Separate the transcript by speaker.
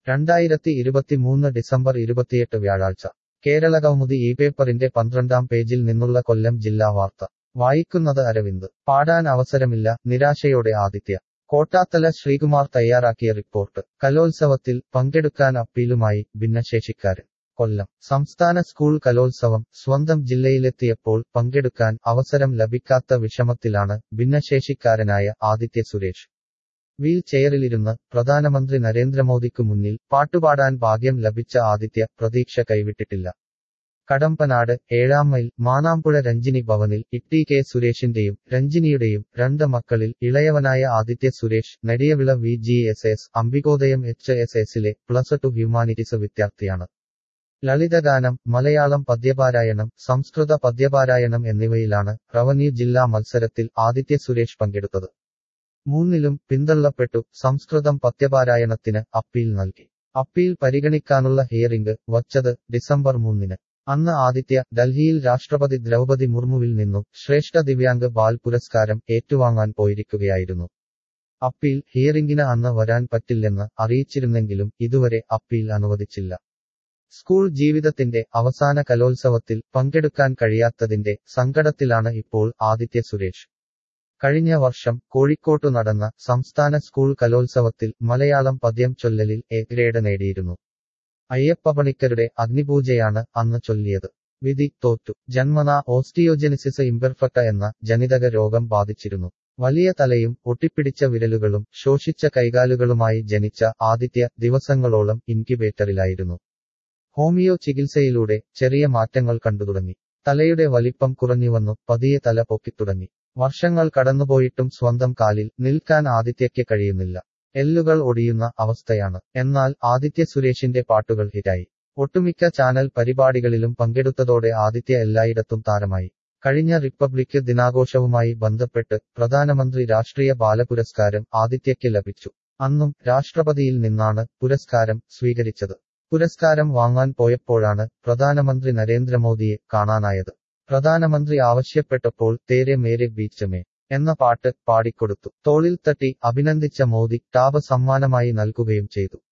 Speaker 1: രണ്ടായിരത്തി ഇരുപത്തിമൂന്ന് ഡിസംബർ ഇരുപത്തിയെട്ട് വ്യാഴാഴ്ച കേരളകൗമുദി ഈ പേപ്പറിന്റെ പന്ത്രണ്ടാം പേജിൽ നിന്നുള്ള കൊല്ലം ജില്ലാ വാർത്ത വായിക്കുന്നത് അരവിന്ദ് പാടാൻ അവസരമില്ല നിരാശയോടെ ആദിത്യ കോട്ടാത്തല ശ്രീകുമാർ തയ്യാറാക്കിയ റിപ്പോർട്ട് കലോത്സവത്തിൽ പങ്കെടുക്കാൻ അപ്പീലുമായി ഭിന്നശേഷിക്കാരൻ കൊല്ലം സംസ്ഥാന സ്കൂൾ കലോത്സവം സ്വന്തം ജില്ലയിലെത്തിയപ്പോൾ പങ്കെടുക്കാൻ അവസരം ലഭിക്കാത്ത വിഷമത്തിലാണ് ഭിന്നശേഷിക്കാരനായ ആദിത്യ സുരേഷ് വീൽ ചെയറിലിരുന്ന് പ്രധാനമന്ത്രി നരേന്ദ്രമോദിക്കു മുന്നിൽ പാട്ടുപാടാൻ ഭാഗ്യം ലഭിച്ച ആദിത്യ പ്രതീക്ഷ കൈവിട്ടിട്ടില്ല കടമ്പനാട് ഏഴാം മൈൽ മാനാമ്പുഴ രഞ്ജിനി ഭവനിൽ ഇട്ടി കെ സുരേഷിന്റെയും രഞ്ജിനിയുടെയും രണ്ട് മക്കളിൽ ഇളയവനായ Aditya Suresh Nediyavila V G S S Ambikodayam H S എസിലെ പ്ലസ് ടു ഹ്യൂമാനിറ്റീസ് വിദ്യാർത്ഥിയാണ് ലളിതഗാനം മലയാളം പദ്യപാരായണം സംസ്കൃത പദ്യപാരായണം എന്നിവയിലാണ് റവന്യൂ ജില്ലാ മത്സരത്തിൽ ആദിത്യ സുരേഷ് പങ്കെടുത്തത് മൂന്നിലും പിന്തള്ളപ്പെട്ടു സംസ്കൃതം പദ്യപാരായണത്തിന് അപ്പീൽ നൽകി അപ്പീൽ പരിഗണിക്കാനുള്ള ഹിയറിംഗ് വച്ചത് ഡിസംബർ മൂന്നിന് അന്ന് ആദിത്യ ഡൽഹിയിൽ രാഷ്ട്രപതി ദ്രൗപതി മുർമുവിൽ നിന്നും ശ്രേഷ്ഠ ദിവ്യാംഗ് ബാൽ പുരസ്കാരം ഏറ്റുവാങ്ങാൻ പോയിരിക്കുകയായിരുന്നു അപ്പീൽ ഹിയറിംഗിന് അന്ന് വരാൻ പറ്റില്ലെന്ന് അറിയിച്ചിരുന്നെങ്കിലും ഇതുവരെ അപ്പീൽ അനുവദിച്ചില്ല സ്കൂൾ ജീവിതത്തിന്റെ അവസാന കലോത്സവത്തിൽ പങ്കെടുക്കാൻ കഴിയാത്തതിന്റെ സങ്കടത്തിലാണ് ഇപ്പോൾ ആദിത്യ സുരേഷ് കഴിഞ്ഞ വർഷം കോഴിക്കോട്ടു നടന്ന സംസ്ഥാന സ്കൂൾ കലോത്സവത്തിൽ മലയാളം പദ്യം ചൊല്ലലിൽ എ ഗ്രേഡ് നേടിയിരുന്നു അയ്യപ്പപണിക്കരുടെ അഗ്നിപൂജയാണ് അന്ന് ചൊല്ലിയത് വിധി തോറ്റു ജന്മന ഓസ്റ്റിയോജനിസിസ് ഇംപെർഫക്റ്റ എന്ന ജനിതക രോഗം ബാധിച്ചിരുന്നു വലിയ തലയും ഒട്ടിപ്പിടിച്ച വിരലുകളും ശോഷിച്ച കൈകാലുകളുമായി ജനിച്ച ആദിത്യ ദിവസങ്ങളോളം ഇൻക്യുബേറ്ററിലായിരുന്നു ഹോമിയോ ചികിത്സയിലൂടെ ചെറിയ മാറ്റങ്ങൾ കണ്ടുതുടങ്ങി തലയുടെ വലിപ്പം കുറഞ്ഞുവന്നു പതിയെ തല പൊക്കിത്തുടങ്ങി വർഷങ്ങൾ കടന്നുപോയിട്ടും സ്വന്തം കാലിൽ നിൽക്കാൻ ആദിത്യയ്ക്ക് കഴിയുന്നില്ല എല്ലുകൾ ഒടിയുന്ന അവസ്ഥയാണ് എന്നാൽ ആദിത്യ സുരേഷിന്റെ പാട്ടുകൾ ഹിറ്റായി ഒട്ടുമിക്ക ചാനൽ പരിപാടികളിലും പങ്കെടുത്തതോടെ ആദിത്യ എല്ലായിടത്തും താരമായി കഴിഞ്ഞ റിപ്പബ്ലിക് ദിനാഘോഷവുമായി ബന്ധപ്പെട്ട് പ്രധാനമന്ത്രി രാഷ്ട്രീയ ബാലപുരസ്കാരം ആദിത്യയ്ക്ക് ലഭിച്ചു അന്നും രാഷ്ട്രപതിയിൽ നിന്നാണ് പുരസ്കാരം സ്വീകരിച്ചത് പുരസ്കാരം വാങ്ങാൻ പോയപ്പോഴാണ് പ്രധാനമന്ത്രി നരേന്ദ്രമോദിയെ കാണാനായത് പ്രധാനമന്ത്രി ആവശ്യപ്പെട്ടപ്പോൾ തേരെ മേരെ ബീച്ചമേ എന്ന പാട്ട് പാടിക്കൊടുത്തു തോളിൽ തട്ടി അഭിനന്ദിച്ച മോദി ടാബ് സമ്മാനമായി നൽകുകയും ചെയ്തു